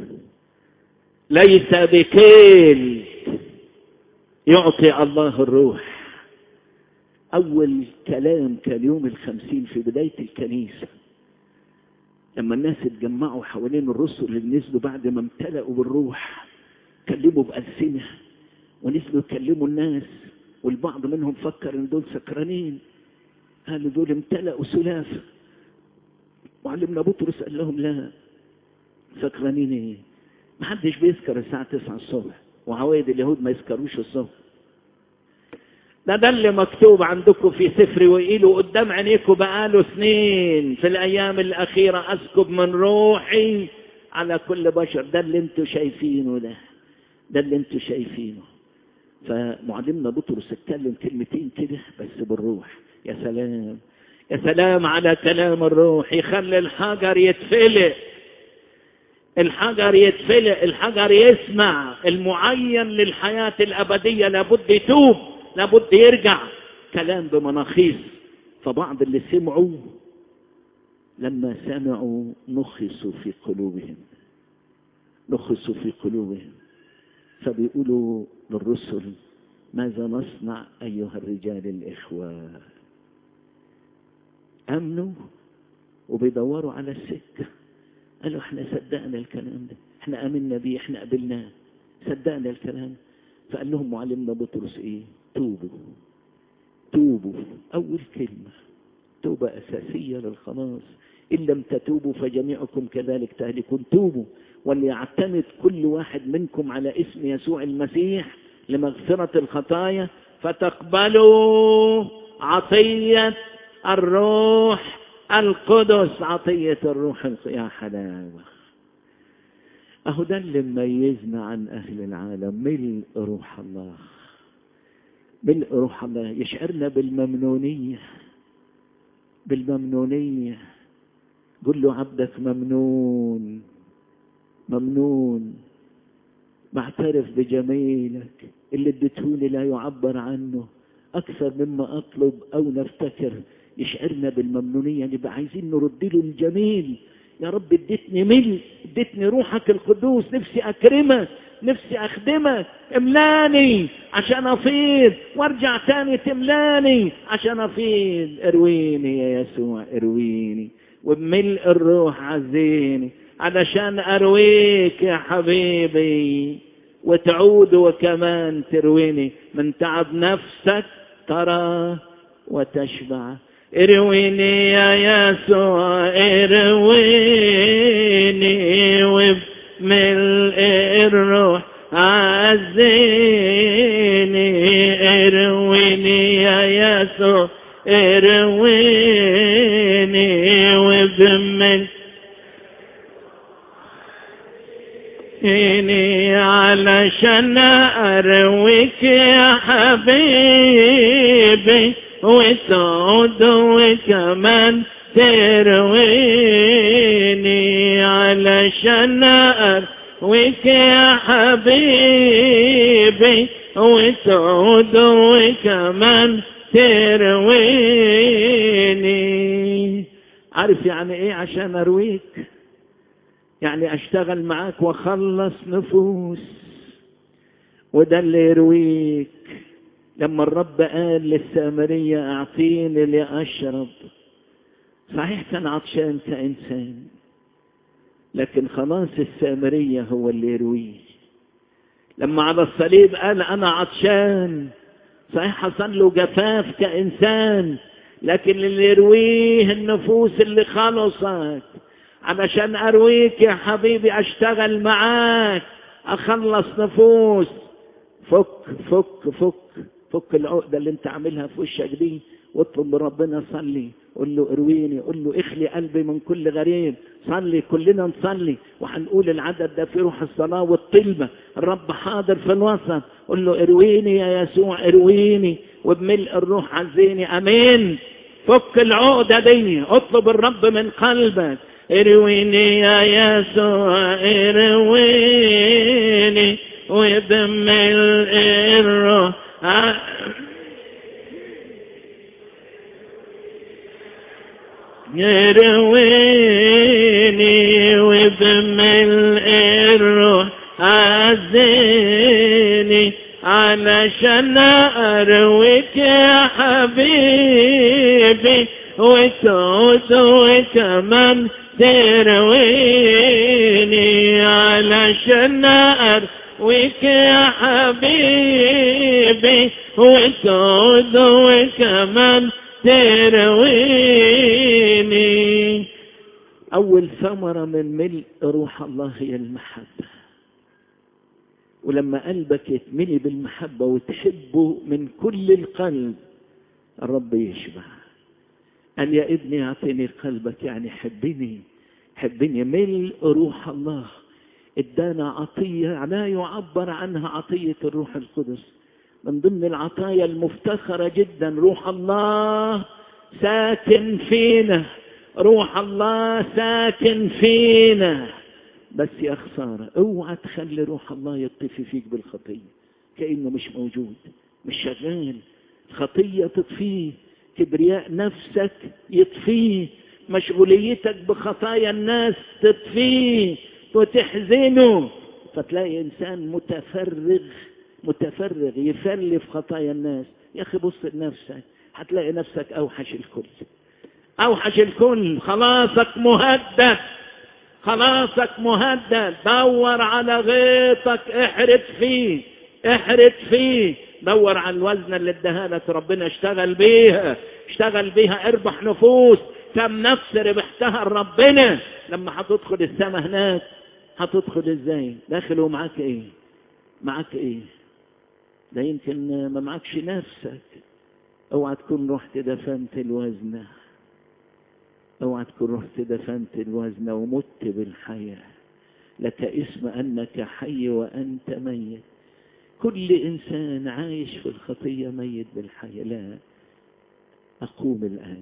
ليس بكيل يعطي الله الروح أول كلام كان يوم الخمسين في بداية الكنيسة لما الناس اتجمعوا حوالين الرسل اللي نزلوا بعد ما امتلأوا بالروح كلموا بألسنة ونزلوا يكلموا الناس والبعض منهم فكر ان دول سكرانين قالوا دول امتلأوا سلافة وعلمنا بطرس قال لهم لا سكرانين ايه ما حدش بيسكر الساعة 9 الصبح وعوايد اليهود ما يسكروش الصبح ده ده اللي مكتوب عندكم في سفر وقيلوا قدام عينيكم بقاله سنين في الأيام الأخيرة أسكب من روحي على كل بشر ده اللي انتوا شايفينه ده ده اللي انتوا شايفينه فمعلمنا بطرس اتكلم كلمتين كده بس بالروح يا سلام يا سلام على كلام الروح يخلي الحجر يتفلق الحجر يتفلق الحجر يسمع المعين للحياة الأبدية لابد يتوب لابد يرجع كلام بمناخيص فبعض اللي سمعوا لما سمعوا نخسوا في قلوبهم نخسوا في قلوبهم فبيقولوا للرسل ماذا نصنع أيها الرجال الإخوة أمنوا وبيدوروا على السكة قالوا احنا صدقنا الكلام ده احنا امنا بيه احنا قبلناه صدقنا الكلام فقال لهم معلمنا بطرس ايه توبوا توبوا اول كلمة توبة اساسية للخلاص ان لم تتوبوا فجميعكم كذلك تهلكون توبوا وليعتمد كل واحد منكم على اسم يسوع المسيح لمغفرة الخطايا فتقبلوا عطية الروح القدس عطية الروح يا حلاوة أهو ده اللي مميزنا عن أهل العالم ملء روح الله ملء روح الله يشعرنا بالممنونية بالممنونية قل له عبدك ممنون ممنون بعترف بجميلك اللي اديتهولي لا يعبر عنه أكثر مما أطلب أو نفتكر يشعرنا بالممنونية نبقى عايزين نرد له الجميل يا رب اديتني ملء اديتني روحك القدوس نفسي أكرمك نفسي أخدمك املاني عشان أفيض وارجع تاني تملاني عشان أفيض ارويني يا يسوع ارويني وبملء الروح عزيني علشان أرويك يا حبيبي وتعود وكمان ترويني من تعب نفسك ترى وتشبع ارويني يا يسوع ارويني وبملء الروح عزيني ارويني يا يسوع ارويني وبملء إني علشان أرويك يا حبيبي وتعود وكمان ترويني علشان أرويك يا حبيبي وتعود وكمان ترويني عارف يعني ايه عشان ارويك يعني اشتغل معاك واخلص نفوس وده اللي يرويك لما الرب قال للسامرية اعطيني لاشرب صحيح كان عطشان كانسان لكن خلاص السامرية هو اللي يرويه لما على الصليب قال انا عطشان صحيح حصل له جفاف كانسان لكن اللي يرويه النفوس اللي خلصت علشان ارويك يا حبيبي اشتغل معاك اخلص نفوس فك فك فك فك العقدة اللي انت عاملها في وشك دي واطلب من ربنا صلي قول له ارويني قول له اخلي قلبي من كل غريب صلي كلنا نصلي وهنقول العدد ده في روح الصلاة والطلبة الرب حاضر في الوسط قول له ارويني يا يسوع ارويني وبملء الروح عزيني امين فك العقدة دي اطلب الرب من قلبك ارويني يا يسوع ارويني وبملء الروح يرويني وبملء الروح عزيني علشان أرويك يا حبيبي وتعود وكمان ترويني علشان أرويك يا حبيبي وتعود وكمان ترويني أول ثمرة من ملء روح الله هي المحبة ولما قلبك يتملي بالمحبة وتحبه من كل القلب الرب يشبع أن يا ابني أعطيني قلبك يعني حبني حبني ملء روح الله ادانا عطية لا يعبر عنها عطية الروح القدس من ضمن العطايا المفتخرة جدا روح الله ساكن فينا روح الله ساكن فينا بس يا خسارة اوعى تخلي روح الله يطفي فيك بالخطية كأنه مش موجود مش شغال خطية تطفيه كبرياء نفسك يطفيه مشغوليتك بخطايا الناس تطفيه وتحزنه فتلاقي إنسان متفرغ متفرغ يفلي في خطايا الناس يا أخي بص لنفسك هتلاقي نفسك أوحش الكل أوحش الكل خلاصك مهدد خلاصك مهدد دور على غيطك احرد فيه احرد فيه دور على الوزنة اللي اداها لك ربنا اشتغل بيها اشتغل بيها اربح نفوس كم نفس ربحتها ربنا لما هتدخل السماء هناك هتدخل ازاي داخل ومعاك ايه معاك ايه ده يمكن ما معكش نفسك اوعى تكون رحت دفنت الوزنة اوعى تكون رحت دفنت الوزنة ومت بالحياة لك اسم انك حي وانت ميت كل انسان عايش في الخطية ميت بالحياة لا اقوم الان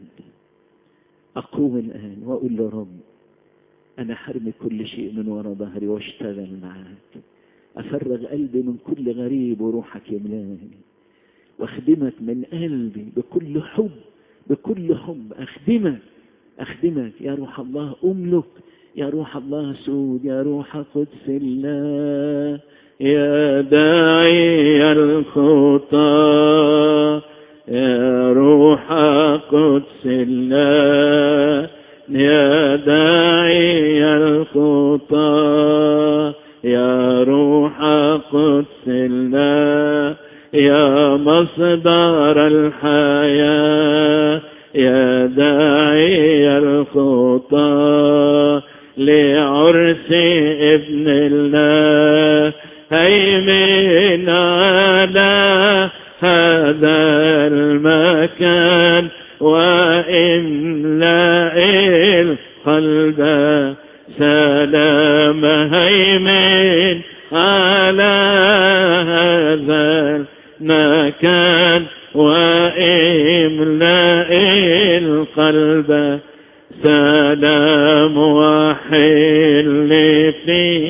اقوم الان واقول له رب انا حرمي كل شيء من وراء ظهري واشتغل معاك افرغ قلبي من كل غريب وروحك يملاني واخدمك من قلبي بكل حب بكل حب اخدمك اخدمك يا روح الله املك يا روح الله سود يا روح قدس الله يا داعي الخطى يا روح قدس الله يا داعي الخطى يا روح قدس الله يا مصدر الحياة يا داعي الخطى لعرس ابن الله هيمن على هذا المكان وإملأ القلب سلام هيمن على هذا المكان واملأ القلب سلام وحل فيه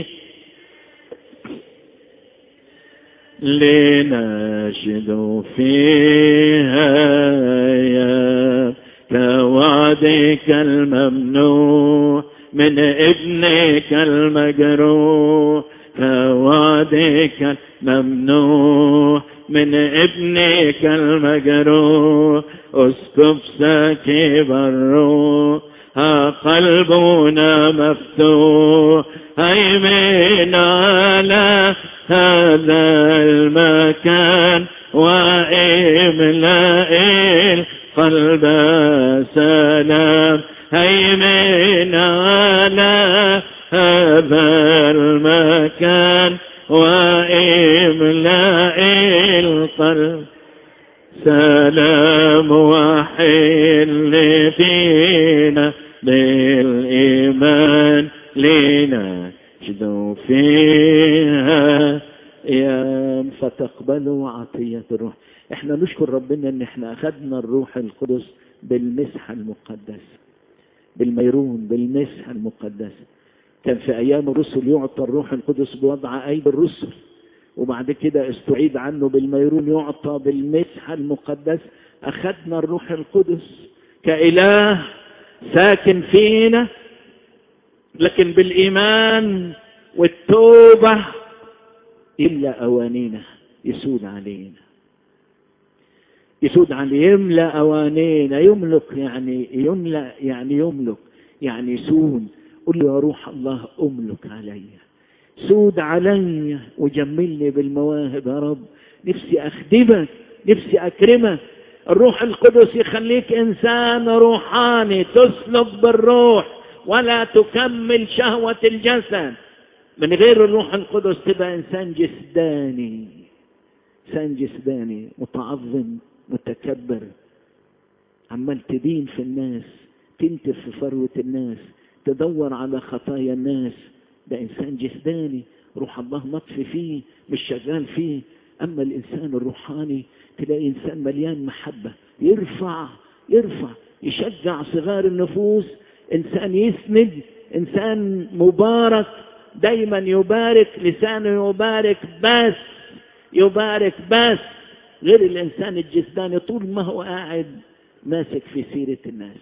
لنجد فيها يا كوعدك الممنوع من ابنك المجروح كوعدك الممنوع من ابنك المجروح اسكب ساكب الروح ها قلبنا مفتوح هيمن على هذا المكان واملأ القلب سلام هيمن على هذا المكان واملأ القلب سلام وحل فينا بالإيمان لنا جدوا فيها يا فتقبلوا عطية الروح احنا نشكر ربنا ان احنا اخذنا الروح القدس بالمسحة المقدسة بالميرون بالمسحة المقدسة كان في ايام الرسل يعطى الروح القدس بوضع ايدي الرسل وبعد كده استعيد عنه بالميرون يعطى بالمسحة المقدس أخذنا الروح القدس كإله ساكن فينا لكن بالإيمان والتوبة إلا أوانينا يسود علينا يسود علينا يملأ أوانينا يملك يعني يملأ يعني يملك يعني يسون قل له يا روح الله أملك عليّ سود علي وجملني بالمواهب يا رب نفسي أخدمك نفسي أكرمك الروح القدس يخليك إنسان روحاني تسلك بالروح ولا تكمل شهوة الجسد من غير الروح القدس تبقى إنسان جسداني إنسان جسداني متعظم متكبر عمال تدين في الناس تنتف في فروة الناس تدور على خطايا الناس ده إنسان جسداني روح الله مطفي فيه مش شغال فيه أما الإنسان الروحاني تلاقي إنسان مليان محبة يرفع يرفع يشجع صغار النفوس إنسان يسند إنسان مبارك دايما يبارك لسانه يبارك بس يبارك بس غير الإنسان الجسداني طول ما هو قاعد ماسك في سيرة الناس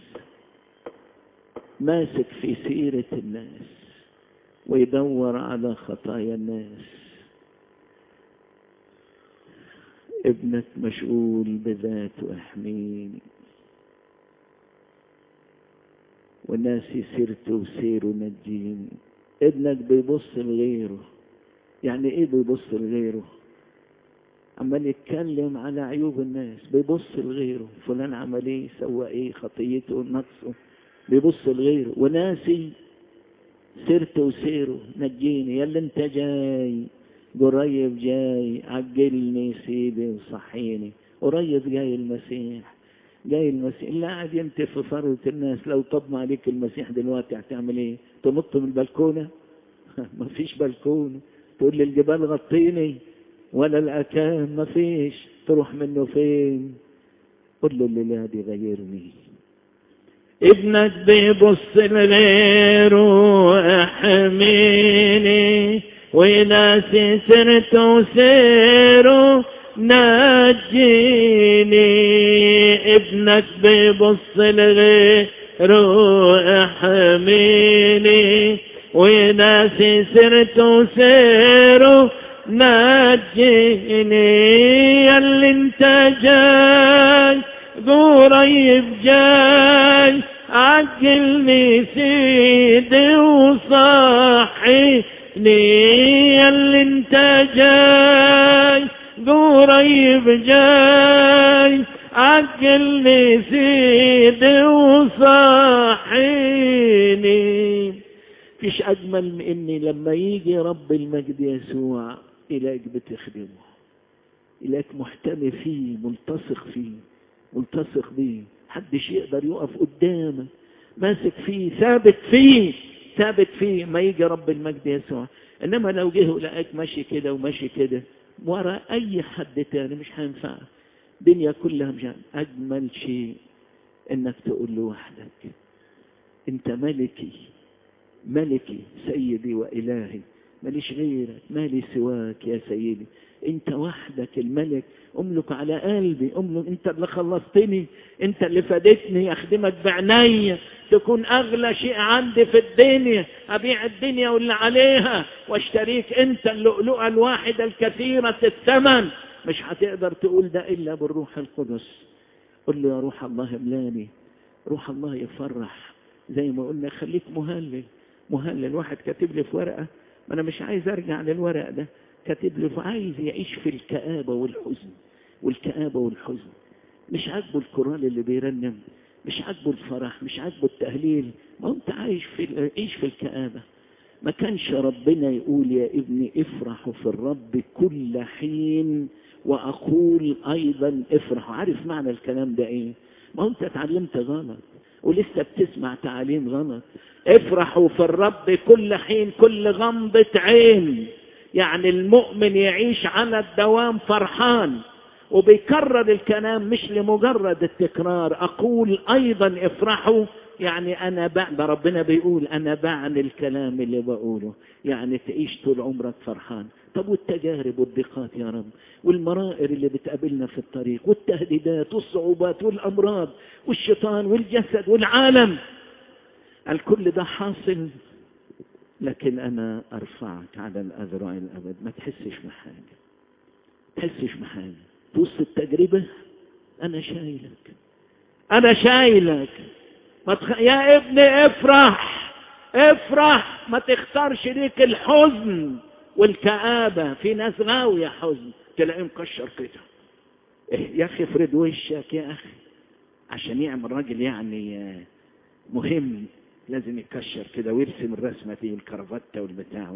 ماسك في سيرة الناس ويدور على خطايا الناس ابنك مشغول بذاته احميني والناس سيرته وسيره نجيني ابنك بيبص لغيره يعني ايه بيبص لغيره عمال يتكلم على عيوب الناس بيبص لغيره فلان عمل ايه سوى ايه خطيته نقصه بيبص لغيره وناسي سرت وسيره نجيني يا اللي انت جاي قريب جاي عجلني سيدي وصحيني قريب جاي المسيح جاي المسيح اللي قاعد ينتف في فروة الناس لو طبم عليك المسيح دلوقتي هتعمل ايه تنط من البلكونة ما فيش بلكونة تقول لي الجبال غطيني ولا الأكام ما فيش تروح منه فين قل له الليلة دي غيرني ابنك بيبص لغيره احميني وناسي سرت وسيره نجيني ابنك بيبص لغيره احميني وناسي سرت وسيره نجيني ياللي انت جاي قريب جاي عجلني سيدي وصحيني اللي انت جاي قريب جاي عجلني سيدي وصحيني فيش أجمل من إني لما يجي رب المجد يسوع إليك بتخدمه إليك محتمي فيه ملتصق فيه ملتصق بيه محدش يقدر يقف قدامك ماسك فيه ثابت فيه ثابت فيه ما يجي رب المجد يسوع انما لو جه ولقاك ماشي كده وماشي كده ورا اي حد تاني مش هينفع الدنيا كلها مش اجمل شيء انك تقول له وحدك انت ملكي ملكي سيدي والهي ماليش غيرك مالي سواك يا سيدي انت وحدك الملك املك على قلبي املك انت اللي خلصتني انت اللي فادتني اخدمك بعناية تكون اغلى شيء عندي في الدنيا ابيع الدنيا واللي عليها واشتريك انت اللؤلؤة الواحدة الكثيرة الثمن مش هتقدر تقول ده الا بالروح القدس قل له يا روح الله املاني روح الله يفرح زي ما قلنا خليك مهلل مهلل واحد كاتب لي في ورقة ما انا مش عايز ارجع للورق ده كاتب لي عايز يعيش في الكآبة والحزن والكآبة والحزن مش عاجبه القرآن اللي بيرنم مش عاجبه الفرح مش عاجبه التهليل ما انت عايش في عيش في الكآبة ما كانش ربنا يقول يا ابني افرحوا في الرب كل حين واقول ايضا افرحوا عارف معنى الكلام ده ايه ما انت اتعلمت غلط ولسه بتسمع تعاليم غلط افرحوا في الرب كل حين كل غمضة عين يعني المؤمن يعيش على الدوام فرحان وبيكرر الكلام مش لمجرد التكرار أقول أيضا افرحوا يعني أنا بعد ربنا بيقول أنا بعن الكلام اللي بقوله يعني تعيش طول عمرك فرحان طب والتجارب والضيقات يا رب والمرائر اللي بتقابلنا في الطريق والتهديدات والصعوبات والأمراض والشيطان والجسد والعالم الكل ده حاصل لكن أنا أرفعك على الأذرع الأبد ما تحسش بحاجة تحسش بحاجة وسط التجربة أنا شايلك أنا شايلك ما تخ... يا ابني افرح افرح ما تختارش ليك الحزن والكآبة في ناس غاوية حزن تلاقيه مكشر كده إيه يا أخي افرد وشك يا أخي عشان يعمل راجل يعني مهم لازم يكشر كده ويرسم الرسمة دي الكرافتة والبتاع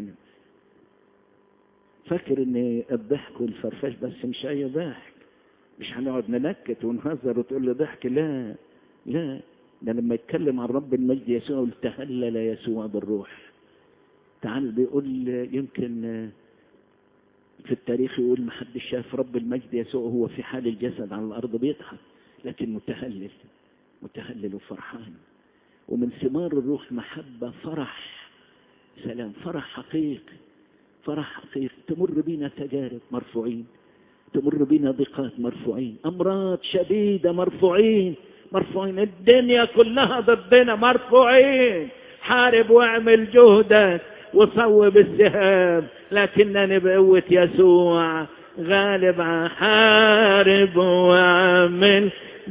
فاكر ان الضحك والفرفش بس مش اي ضحك مش هنقعد ننكت ونهزر وتقول له ضحك لا لا ده لما يتكلم عن رب المجد يسوع قال تهلل يسوع بالروح تعال بيقول يمكن في التاريخ يقول ما حدش شاف رب المجد يسوع هو في حال الجسد على الارض بيضحك لكن متهلل متهلل وفرحان ومن ثمار الروح محبة فرح سلام فرح حقيقي فرح حقيقي تمر بنا تجارب مرفوعين تمر بنا ضيقات مرفوعين أمراض شديدة مرفوعين مرفوعين الدنيا كلها ضدنا مرفوعين حارب واعمل جهدك وصوب السهام لكنني بقوة يسوع غالب حارب واعمل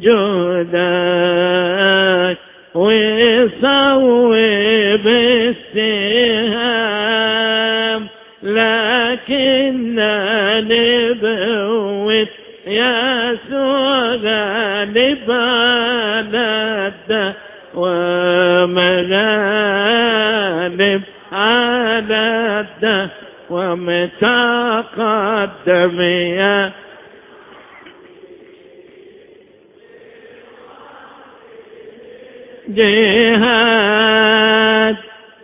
جهدك وصوب السهام لكنني بقوة يسوع غالب على ومغالب على الدهر ومتقدم يا جهاد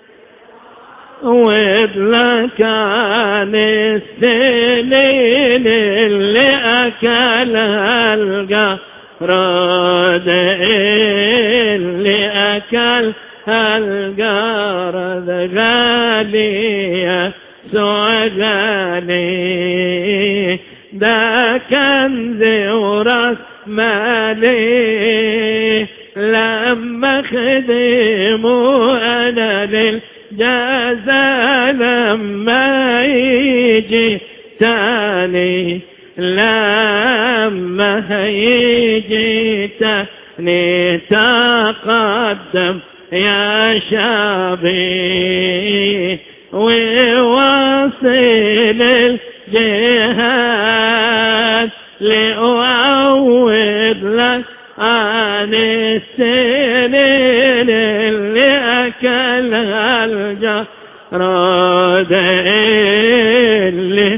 وابلك عن السنين اللي أكلها الجراد اللي أكل الجرد غالية سعداني ده كنز وراس مالي لما خدموا انا للجزا لما يجي تاني لما يجي تاني تقدم يا شابي وواصل الجهاد لأعوض لك عن السنين اللي أكلها الجراد اللي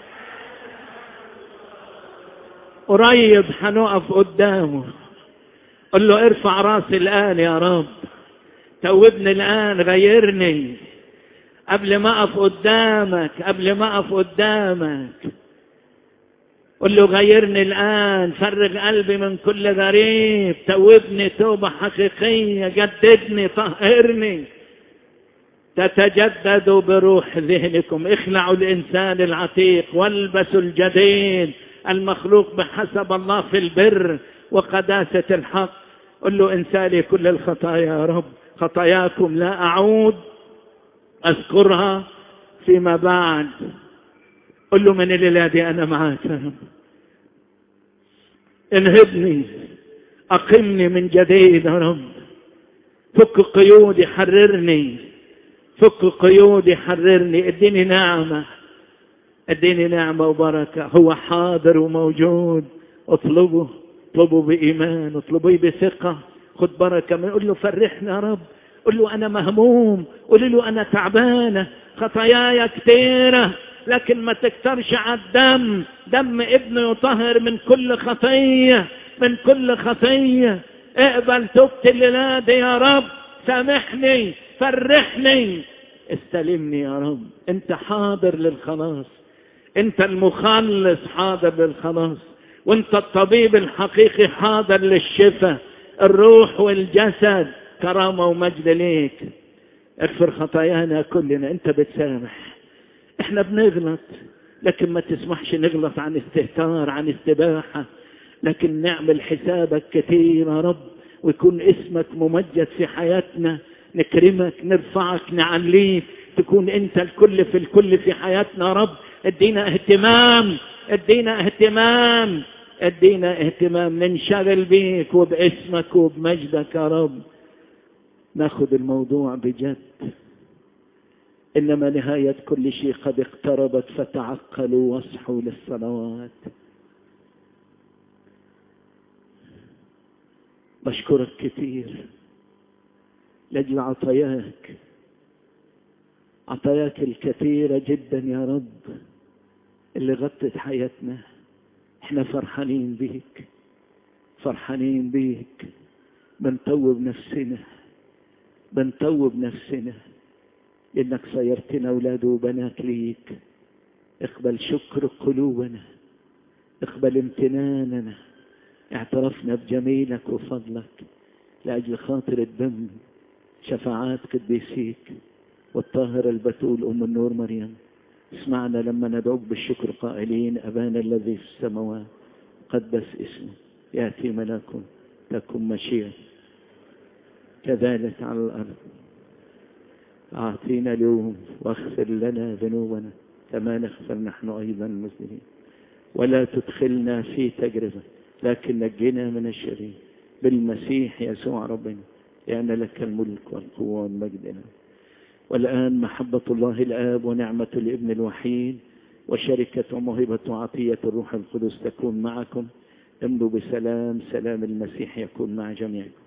قريب هنقف قدامه قل له ارفع راسي الآن يا رب توبني الآن غيرني قبل ما أقف قدامك قبل ما أقف قدامك قل له غيرني الآن فرغ قلبي من كل غريب توبني توبة حقيقية جددني طهرني تتجددوا بروح ذهنكم اخلعوا الإنسان العتيق والبسوا الجديد المخلوق بحسب الله في البر وقداسة الحق قل له انسالي كل الخطايا يا رب خطاياكم لا أعود أذكرها فيما بعد قل له من الليلة دي أنا معاك يا رب انهبني أقمني من جديد يا رب فك قيودي حررني فك قيودي حررني اديني نعمة اديني نعمة وبركة هو حاضر وموجود اطلبه اطلبه بإيمان اطلبه بثقة خد بركة من قل له فرحنا يا رب قل له أنا مهموم قل له أنا تعبانة خطاياي كثيرة لكن ما تكترش على الدم دم ابنه يطهر من كل خطية من كل خطية اقبل توبة الليلة دي يا رب سامحني فرحني استلمني يا رب انت حاضر للخلاص انت المخلص حاضر للخلاص وانت الطبيب الحقيقي حاضر للشفاء الروح والجسد كرامة ومجد ليك اغفر خطايانا كلنا انت بتسامح احنا بنغلط لكن ما تسمحش نغلط عن استهتار عن استباحة لكن نعمل حسابك كثير يا رب ويكون اسمك ممجد في حياتنا نكرمك نرفعك نعليك تكون انت الكل في الكل في حياتنا يا رب ادينا اهتمام ادينا اهتمام ادينا اهتمام ننشغل بيك وباسمك وبمجدك يا رب ناخذ الموضوع بجد انما نهايه كل شيء قد اقتربت فتعقلوا واصحوا للصلوات بشكرك كثير لاجل عطاياك عطاياك الكثيرة جدا يا رب اللي غطت حياتنا احنا فرحانين بيك فرحانين بيك بنطوب نفسنا بنطوب نفسنا انك صيرتنا اولاد وبنات ليك اقبل شكر قلوبنا اقبل امتناننا اعترفنا بجميلك وفضلك لاجل خاطر الدم شفاعات قديسيك والطاهر البتول ام النور مريم اسمعنا لما ندعوك بالشكر قائلين ابانا الذي في السماوات قدس اسمه ياتي ملكه تكن مشيئه كذلك على الارض اعطينا اليوم واغفر لنا ذنوبنا كما نغفر نحن ايضا المسلمين ولا تدخلنا في تجربه لكن نجنا من الشرير بالمسيح يسوع ربنا لأن لك الملك والقوة والمجد والآن محبة الله الآب ونعمة الابن الوحيد وشركة وموهبة وعطية الروح القدس تكون معكم امضوا بسلام سلام المسيح يكون مع جميعكم